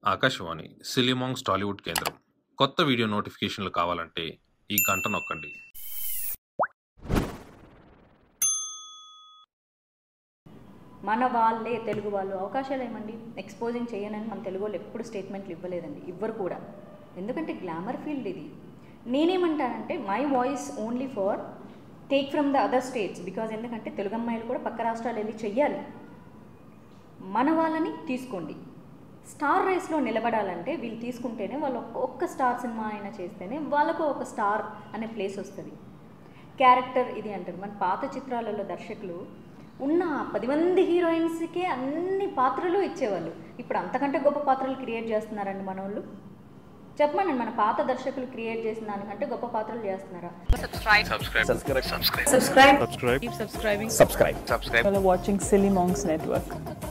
ఆకాశవాణి సిలిమాంగ్స్ టాలీవుడ్ కేంద్రం కొత్త వీడియో నోటిఫికేషన్లు కావాలంటే ఈ గంట నొక్కండి మన వాళ్ళే తెలుగు వాళ్ళు అవకాశాలు ఏమండి ఎక్స్పోజింగ్ చేయనని మన తెలుగు వాళ్ళు ఎప్పుడు స్టేట్మెంట్లు ఇవ్వలేదండి ఇవ్వరు కూడా ఎందుకంటే గ్లామర్ ఫీల్డ్ ఇది నేనేమంటానంటే my voice only for take from the other states because ఎందుకంటే తెలుగు అమ్మాయిలు కూడా పక్క రాష్ట్రాలు వెళ్ళి చెయ్యాలి మన వాళ్ళని తీసుకోండి స్టార్ రేస్లో నిలబడాలంటే వీళ్ళు తీసుకుంటేనే వాళ్ళు ఒక్క- ఒక్క స్టార్ సినిమా అయినా చేస్తేనే వాళ్ళకు ఒక స్టార్ అనే ప్లేస్ వస్తుంది క్యారెక్టర్ ఇది అంటారు మన పాత చిత్రాలలో దర్శకులు ఉన్న ఆ పది మంది హీరోయిన్స్కే అన్ని పాత్రలు ఇచ్చేవాళ్ళు ఇప్పుడు అంతకంటే గొప్ప పాత్రలు క్రియేట్ చేస్తున్నారండి మన వాళ్ళు చెప్పమనండి మన పాత దర్శకులు క్రియేట్ చేసిన దానికంటే గొప్ప పాత్రలు చేస్తున్నారా subscribe Keep subscribing. subscribe You're watching Silly Monks Network.